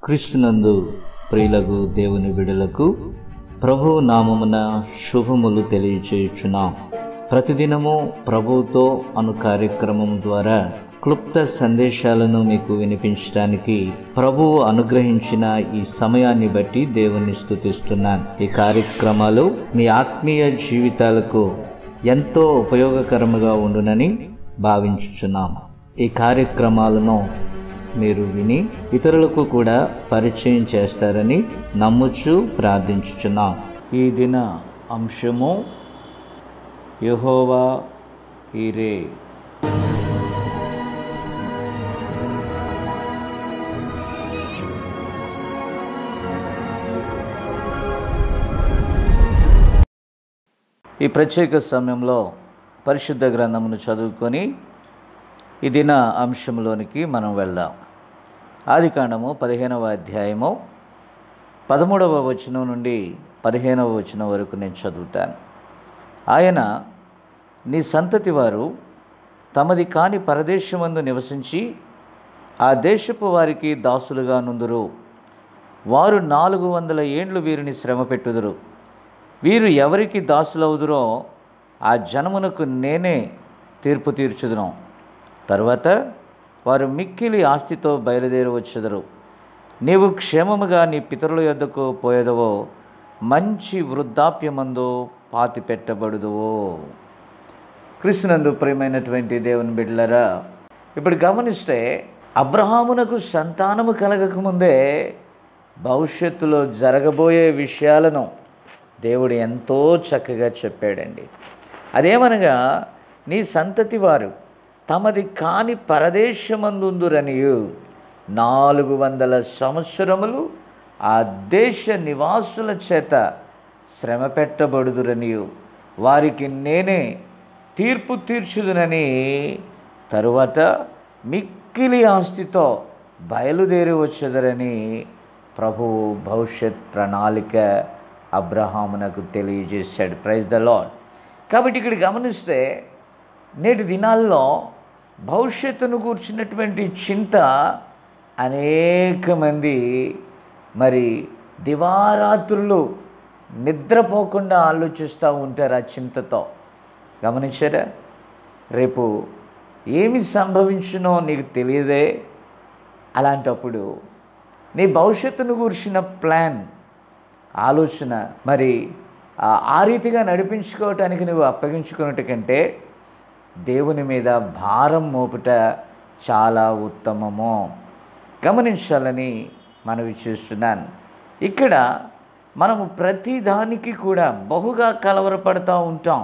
క్రీస్తునందు ప్రియులకు దేవుని బిడలకు ప్రభు నామమున శుభములు తెలియచేయుచున్నాం ప్రతిదినము ప్రభువుతో అను కార్యక్రమం ద్వారా క్లుప్త సందేశాలను మీకు వినిపించడానికి ప్రభువు అనుగ్రహించిన ఈ సమయాన్ని బట్టి దేవుని స్తుతిస్తున్నాను ఈ కార్యక్రమాలు మీ ఆత్మీయ జీవితాలకు ఎంతో ఉపయోగకరముగా ఉండునని భావించుచున్నాం ఈ కార్యక్రమాలను మీరు విని ఇతరులకు కూడా పరిచయం చేస్తారని నమ్ముచు ప్రార్థించుచున్నాం ఈ దిన అంశము యహోవా ఈరే ఈ ప్రత్యేక సమయంలో పరిశుద్ధ గ్రంథమును చదువుకొని ఈ దిన అంశంలోనికి మనం వెళ్దాం ఆది కాండము పదిహేనవ అధ్యాయము పదమూడవ వచనం నుండి పదిహేనవ వచనం వరకు నేను చదువుతాను ఆయన నీ సంతతి వారు తమది కాని పరదేశమందు నివసించి ఆ దేశపు వారికి దాసులుగా నుందురు వారు నాలుగు వందల ఏండ్లు వీరిని శ్రమ పెట్టుదురు వీరు ఎవరికి దాసులవుదురో ఆ జనమునకు నేనే తీర్పు తీర్చుదును తర్వాత వారు మిక్కిలి ఆస్తితో బయలుదేరి వచ్చెదరు నీవు క్షేమముగా నీ పితరుల యొద్దకు పోయేదవో మంచి వృద్ధాప్యమందు పాతి పెట్టబడుదువో కృష్ణందు ప్రియమైనటువంటి దేవుని బిడ్డలరా ఇప్పుడు గమనిస్తే అబ్రహామునకు సంతానము కలగకముందే భవిష్యత్తులో జరగబోయే విషయాలను దేవుడు ఎంతో చక్కగా చెప్పాడండి అదేమనగా నీ సంతతి వారు తమది కాని పరదేశమందుందురనియు నాలుగు వందల సంవత్సరములు ఆ దేశ నివాసుల చేత శ్రమ పెట్టబడుదురనియు వారికి నేనే తీర్పు తీర్చుదునని తరువాత మిక్కిలి ఆస్తితో బయలుదేరి వచ్చేదరని ప్రభువు భవిష్యత్ ప్రణాళిక అబ్రహామునకు తెలియజేశాడు ప్రైజ్ ద లాడ్ కాబట్టి ఇక్కడ గమనిస్తే నేటి దినాల్లో భవిష్యత్తును కూర్చున్నటువంటి చింత అనేక మంది మరి దివారాత్రులు నిద్రపోకుండా ఆలోచిస్తూ ఉంటారు ఆ చింతతో గమనించారా రేపు ఏమి సంభవించునో నీకు తెలియదే అలాంటప్పుడు నీ భవిష్యత్తును కూర్చిన ప్లాన్ ఆలోచన మరి ఆ రీతిగా నడిపించుకోవటానికి నువ్వు అప్పగించుకున్నట్టు కంటే దేవుని మీద భారం మోపుట చాలా ఉత్తమము గమనించాలని మనవి చేస్తున్నాను ఇక్కడ మనము ప్రతి దానికి కూడా బహుగా కలవరపడుతూ ఉంటాం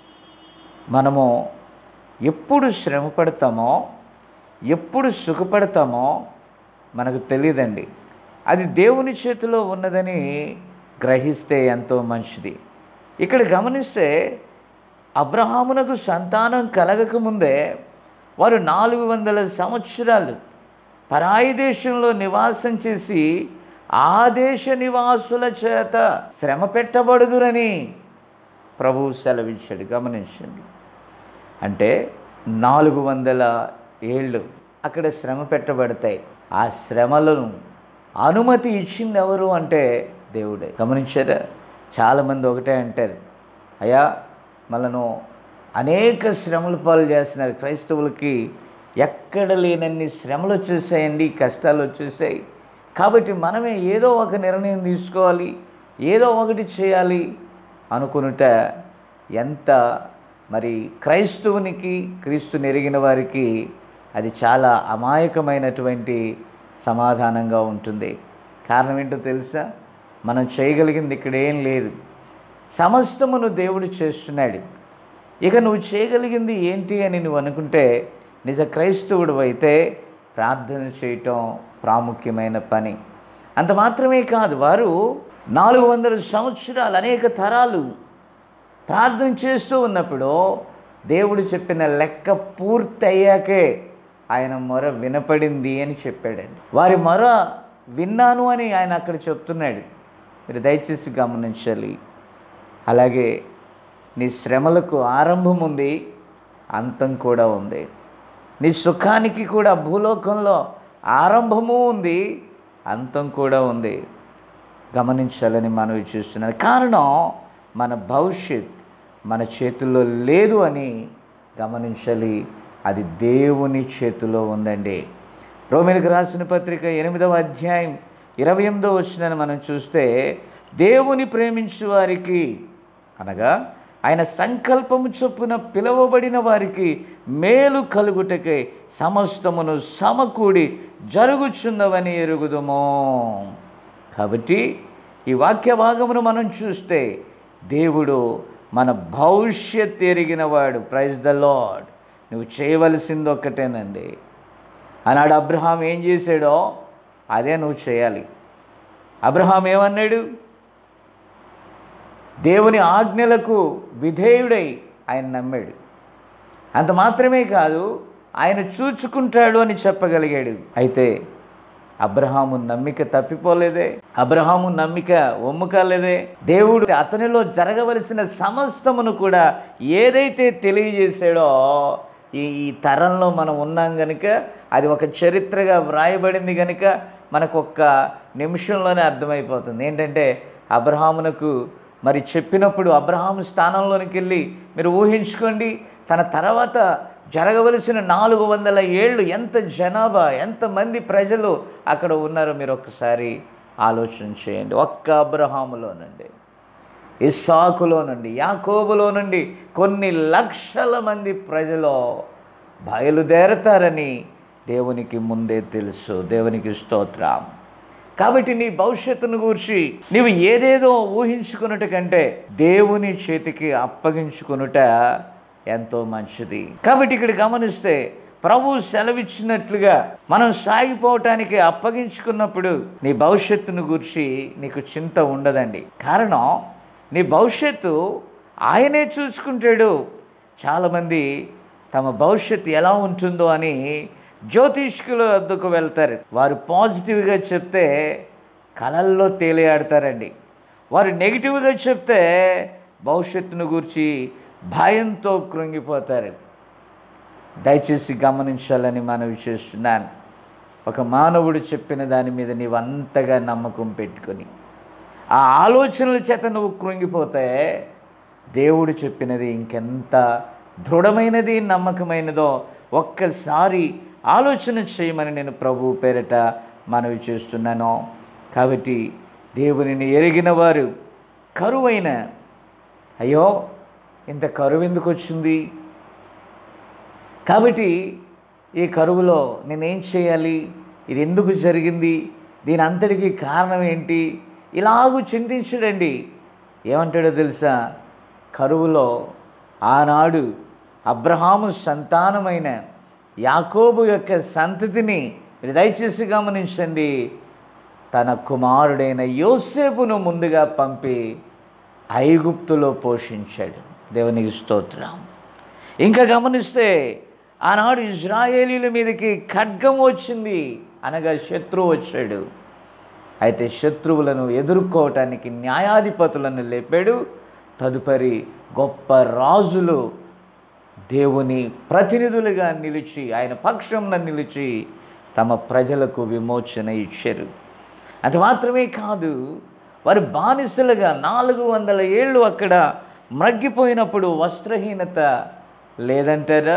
మనము ఎప్పుడు శ్రమ పడతామో ఎప్పుడు సుఖపడతామో మనకు తెలియదండి అది దేవుని చేతిలో ఉన్నదని గ్రహిస్తే ఎంతో మంచిది ఇక్కడ గమనిస్తే అబ్రహామునకు సంతానం కలగకముందే వారు నాలుగు వందల సంవత్సరాలు పరాయి దేశంలో నివాసం చేసి ఆ దేశ నివాసుల చేత శ్రమ పెట్టబడుదురని ప్రభువు సెలవిచ్చాడు గమనించండి అంటే నాలుగు వందల ఏళ్ళు అక్కడ శ్రమ పెట్టబడతాయి ఆ శ్రమలను అనుమతి ఇచ్చింది ఎవరు అంటే దేవుడే గమనించారా చాలామంది ఒకటే అంటారు అయ్యా మనను అనేక శ్రమల పాలు చేస్తున్నారు క్రైస్తవులకి ఎక్కడ లేనన్ని శ్రమలు వచ్చేసాయండి కష్టాలు వచ్చేసాయి కాబట్టి మనమే ఏదో ఒక నిర్ణయం తీసుకోవాలి ఏదో ఒకటి చేయాలి అనుకునుట ఎంత మరి క్రైస్తవునికి క్రీస్తు నెరిగిన వారికి అది చాలా అమాయకమైనటువంటి సమాధానంగా ఉంటుంది కారణం ఏంటో తెలుసా మనం చేయగలిగింది ఇక్కడ ఏం లేదు సమస్తమును దేవుడు చేస్తున్నాడు ఇక నువ్వు చేయగలిగింది ఏంటి అని నువ్వు అనుకుంటే నిజ క్రైస్తవుడు అయితే ప్రార్థన చేయటం ప్రాముఖ్యమైన పని అంత మాత్రమే కాదు వారు నాలుగు వందల సంవత్సరాలు అనేక తరాలు ప్రార్థన చేస్తూ ఉన్నప్పుడు దేవుడు చెప్పిన లెక్క పూర్తయ్యాకే ఆయన మొర వినపడింది అని చెప్పాడండి వారి మొర విన్నాను అని ఆయన అక్కడ చెప్తున్నాడు మీరు దయచేసి గమనించాలి అలాగే నీ శ్రమలకు ఆరంభం ఉంది అంతం కూడా ఉంది నీ సుఖానికి కూడా భూలోకంలో ఆరంభము ఉంది అంతం కూడా ఉంది గమనించాలని మనవి చూస్తున్నాను కారణం మన భవిష్యత్ మన చేతుల్లో లేదు అని గమనించాలి అది దేవుని చేతిలో ఉందండి రోమిలకు రాసిన పత్రిక ఎనిమిదవ అధ్యాయం ఇరవై ఎనిమిదో వచ్చినని మనం చూస్తే దేవుని ప్రేమించు వారికి అనగా ఆయన సంకల్పము చొప్పున పిలువబడిన వారికి మేలు కలుగుటకై సమస్తమును సమకూడి జరుగుచున్నవని ఎరుగుదము కాబట్టి ఈ వాక్య భాగమును మనం చూస్తే దేవుడు మన భవిష్యత్ ఎరిగినవాడు ప్రైజ్ ద లాడ్ నువ్వు చేయవలసింది ఒక్కటేనండి ఆనాడు అబ్రహాం ఏం చేశాడో అదే నువ్వు చేయాలి అబ్రహాం ఏమన్నాడు దేవుని ఆజ్ఞలకు విధేయుడై ఆయన నమ్మాడు అంత మాత్రమే కాదు ఆయన చూచుకుంటాడు అని చెప్పగలిగాడు అయితే అబ్రహాము నమ్మిక తప్పిపోలేదే అబ్రహాము నమ్మిక ఒమ్ము కాలేదే దేవుడు అతనిలో జరగవలసిన సమస్తమును కూడా ఏదైతే తెలియజేశాడో ఈ ఈ తరంలో మనం ఉన్నాం గనుక అది ఒక చరిత్రగా వ్రాయబడింది కనుక మనకు ఒక్క నిమిషంలోనే అర్థమైపోతుంది ఏంటంటే అబ్రహామునకు మరి చెప్పినప్పుడు అబ్రహాము స్థానంలోనికి వెళ్ళి మీరు ఊహించుకోండి తన తర్వాత జరగవలసిన నాలుగు వందల ఏళ్ళు ఎంత జనాభా ఎంతమంది ప్రజలు అక్కడ ఉన్నారో మీరు ఒక్కసారి ఆలోచన చేయండి ఒక్క అబ్రహాములో నుండి ఇస్సాకులో నుండి యాకోబులో నుండి కొన్ని లక్షల మంది ప్రజలు బయలుదేరతారని దేవునికి ముందే తెలుసు దేవునికి స్తోత్రం కాబట్టి నీ భవిష్యత్తును గూర్చి నీవు ఏదేదో ఊహించుకున్నట కంటే దేవుని చేతికి అప్పగించుకునుట ఎంతో మంచిది కాబట్టి ఇక్కడ గమనిస్తే ప్రభు సెలవిచ్చినట్లుగా మనం సాగిపోవటానికి అప్పగించుకున్నప్పుడు నీ భవిష్యత్తును గురించి నీకు చింత ఉండదండి కారణం నీ భవిష్యత్తు ఆయనే చూసుకుంటాడు చాలామంది తమ భవిష్యత్తు ఎలా ఉంటుందో అని జ్యోతిష్కుల వద్దకు వెళ్తారు వారు పాజిటివ్గా చెప్తే కళల్లో తేలియాడతారండి వారు నెగిటివ్గా చెప్తే భవిష్యత్తును గురించి భయంతో కృంగిపోతారు దయచేసి గమనించాలని మనవి చేస్తున్నాను ఒక మానవుడు చెప్పిన దాని మీద నీవు అంతగా నమ్మకం పెట్టుకొని ఆ ఆలోచనల చేత నువ్వు కృంగిపోతే దేవుడు చెప్పినది ఇంకెంత దృఢమైనది నమ్మకమైనదో ఒక్కసారి ఆలోచన చేయమని నేను ప్రభు పేరట మనవి చేస్తున్నాను కాబట్టి దేవునిని ఎరిగిన వారు కరువైన అయ్యో ఇంత కరువు ఎందుకు వచ్చింది కాబట్టి ఈ కరువులో నేనేం చేయాలి ఇది ఎందుకు జరిగింది దీని అంతటికి కారణం ఏంటి ఇలాగూ చింతించడండి ఏమంటాడో తెలుసా కరువులో ఆనాడు అబ్రహాము సంతానమైన యాకోబు యొక్క సంతతిని మీరు దయచేసి గమనించండి తన కుమారుడైన యోసేపును ముందుగా పంపి ఐగుప్తులో పోషించాడు దేవునికి స్తోత్రం ఇంకా గమనిస్తే ఆనాడు ఇజ్రాయేలీల మీదకి ఖడ్గం వచ్చింది అనగా శత్రువు వచ్చాడు అయితే శత్రువులను ఎదుర్కోవటానికి న్యాయాధిపతులను లేపాడు తదుపరి గొప్ప రాజులు దేవుని ప్రతినిధులుగా నిలిచి ఆయన పక్షంన నిలిచి తమ ప్రజలకు విమోచన ఇచ్చారు అది మాత్రమే కాదు వారు బానిసలుగా నాలుగు వందల ఏళ్ళు అక్కడ మ్రగ్గిపోయినప్పుడు వస్త్రహీనత లేదంటారా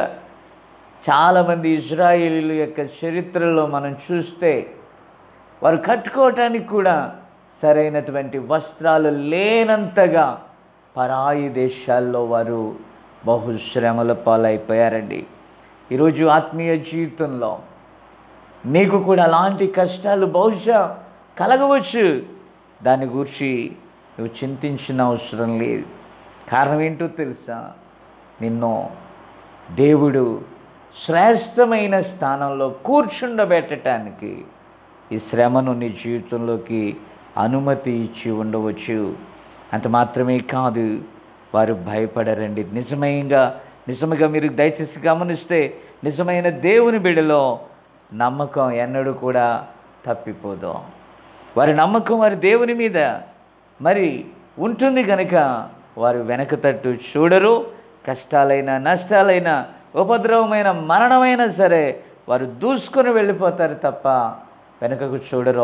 చాలామంది ఇజ్రాయేలీల యొక్క చరిత్రలో మనం చూస్తే వారు కట్టుకోవటానికి కూడా సరైనటువంటి వస్త్రాలు లేనంతగా పరాయి దేశాల్లో వారు బహుశ్రమల పాలైపోయారండి ఈరోజు ఆత్మీయ జీవితంలో నీకు కూడా అలాంటి కష్టాలు బహుశా కలగవచ్చు దాని గురించి నువ్వు చింతించిన అవసరం లేదు కారణం ఏంటో తెలుసా నిన్ను దేవుడు శ్రేష్టమైన స్థానంలో కూర్చుండబెట్టడానికి ఈ శ్రమను నీ జీవితంలోకి అనుమతి ఇచ్చి ఉండవచ్చు అంత మాత్రమే కాదు వారు భయపడరండి నిజమైనగా నిజముగా మీరు దయచేసి గమనిస్తే నిజమైన దేవుని బిడలో నమ్మకం ఎన్నడూ కూడా తప్పిపోదు వారి నమ్మకం వారి దేవుని మీద మరి ఉంటుంది కనుక వారు వెనక తట్టు చూడరు కష్టాలైనా నష్టాలైనా ఉపద్రవమైన మరణమైనా సరే వారు దూసుకొని వెళ్ళిపోతారు తప్ప వెనుకకు చూడరు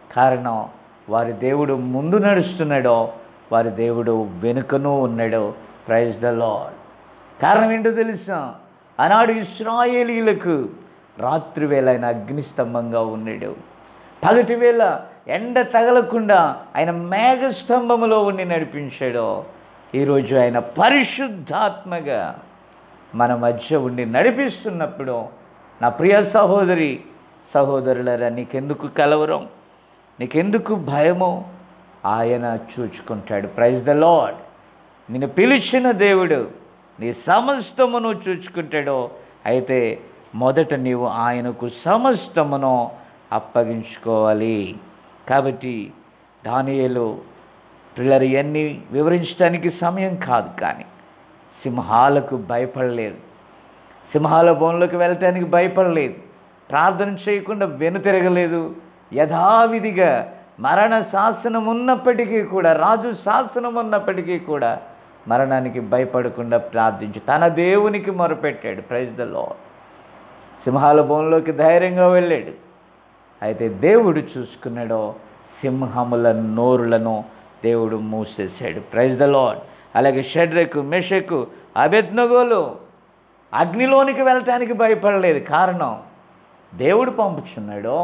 కారణం వారి దేవుడు ముందు నడుస్తున్నాడో వారి దేవుడు వెనుకను ఉన్నాడో ప్రైజ్ ద లాడ్ కారణం ఏంటో తెలుసా ఆనాడు ఇస్రాయేలీలకు రాత్రి వేళ ఆయన అగ్నిస్తంభంగా ఉన్నాడు పగటి వేళ ఎండ తగలకుండా ఆయన మేఘస్తంభములో ఉండి నడిపించాడు ఈరోజు ఆయన పరిశుద్ధాత్మగా మన మధ్య ఉండి నడిపిస్తున్నప్పుడు నా ప్రియ సహోదరి సహోదరులరా నీకెందుకు కలవరం నీకెందుకు భయమో ఆయన చూచుకుంటాడు ప్రైజ్ ద లాడ్ నిన్ను పిలిచిన దేవుడు నీ సమస్తమును చూచుకుంటాడో అయితే మొదట నీవు ఆయనకు సమస్తమును అప్పగించుకోవాలి కాబట్టి దానియేలు పిల్లలు ఇవన్నీ వివరించడానికి సమయం కాదు కానీ సింహాలకు భయపడలేదు సింహాల బోన్లోకి వెళ్ళటానికి భయపడలేదు ప్రార్థన చేయకుండా వెనుతిరగలేదు యథావిధిగా మరణ శాసనం ఉన్నప్పటికీ కూడా రాజు శాసనం ఉన్నప్పటికీ కూడా మరణానికి భయపడకుండా ప్రార్థించి తన దేవునికి మొరపెట్టాడు ప్రైజ్ ద లాడ్ సింహాల బోన్లోకి ధైర్యంగా వెళ్ళాడు అయితే దేవుడు చూసుకున్నాడో సింహముల నోరులను దేవుడు మూసేశాడు ప్రైజ్ ద లాడ్ అలాగే షడ్రకు మెషకు అభెజ్ఞగోలు అగ్నిలోనికి వెళ్ళటానికి భయపడలేదు కారణం దేవుడు పంపుచున్నాడు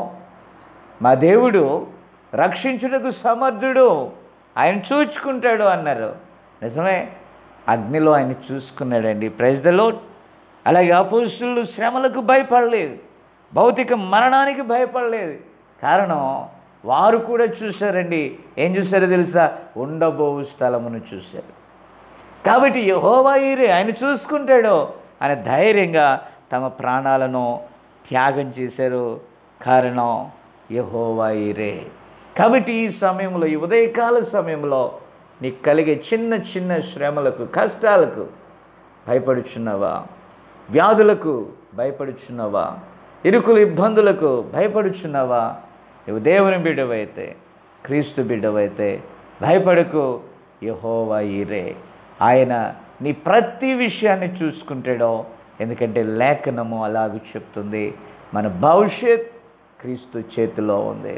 మా దేవుడు రక్షించుటకు సమర్థుడు ఆయన చూచుకుంటాడు అన్నారు నిజమే అగ్నిలో ఆయన చూసుకున్నాడండి ప్రైజ్ ద లోడ్ అలాగే అపోస్తులు శ్రమలకు భయపడలేదు భౌతిక మరణానికి భయపడలేదు కారణం వారు కూడా చూశారండి ఏం చూశారో తెలుసా ఉండబోవు స్థలమును చూశారు కాబట్టి యహోవా ఈరే ఆయన చూసుకుంటాడు అని ధైర్యంగా తమ ప్రాణాలను త్యాగం చేశారు కారణం యహోవా ఈరే కాబట్టి ఈ సమయంలో ఈ ఉదయకాల సమయంలో నీకు కలిగే చిన్న చిన్న శ్రమలకు కష్టాలకు భయపడుచున్నావా వ్యాధులకు భయపడుచున్నావా ఇరుకులు ఇబ్బందులకు భయపడుచున్నావా నువ్వు దేవుని బిడ్డవైతే క్రీస్తు బిడ్డవైతే భయపడకు యహోవా ఈరే ఆయన నీ ప్రతి విషయాన్ని చూసుకుంటాడో ఎందుకంటే లేఖనము అలాగ చెప్తుంది మన భవిష్యత్ క్రీస్తు చేతిలో ఉంది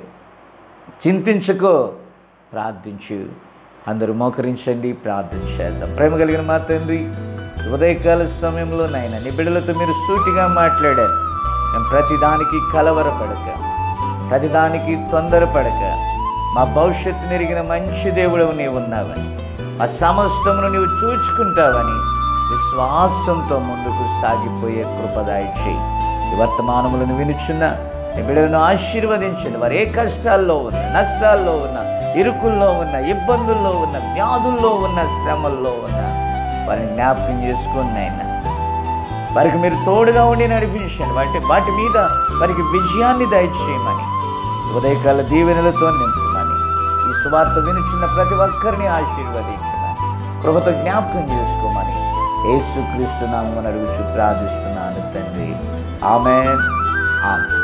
చింతించుకో ప్రార్థించు అందరూ మోకరించండి ప్రార్థన చేద్దాం ప్రేమ కలిగిన మా తండ్రి ఉదయకాల సమయంలో నాయన నీ బిడ్డలతో మీరు సూటిగా మాట్లాడారు మేము ప్రతిదానికి కలవరపడక ప్రతిదానికి తొందరపడక మా భవిష్యత్తు నెరిగిన మంచి దేవుడు నీవు ఉన్నావని మా సమస్తమును నీవు చూచుకుంటావని విశ్వాసంతో ముందుకు సాగిపోయే కృపదాయి చేయి ఈ వర్తమానములను వినుచున్న నీ బిడ్డలను ఆశీర్వదించండి వారు ఏ కష్టాల్లో ఉన్న నష్టాల్లో ఉన్న ఇరుకుల్లో ఉన్న ఇబ్బందుల్లో ఉన్న వ్యాధుల్లో ఉన్న శ్రమల్లో ఉన్న వారిని జ్ఞాపకం చేసుకుని అయినా వారికి మీరు తోడుగా ఉండి నడిపించండి వాటి వాటి మీద వారికి విజయాన్ని దయచేయమని ఉదయకాల దీవెనలతో నింపమని ఈ సువార్త వినుచున్న ప్రతి ఒక్కరిని ఆశీర్వదించమని కృపతో జ్ఞాపకం చేసుకోమని యేసుక్రీస్తు నామని అడుగుచు ప్రార్థిస్తున్నాను తండ్రి ఆమెన్ ఆమె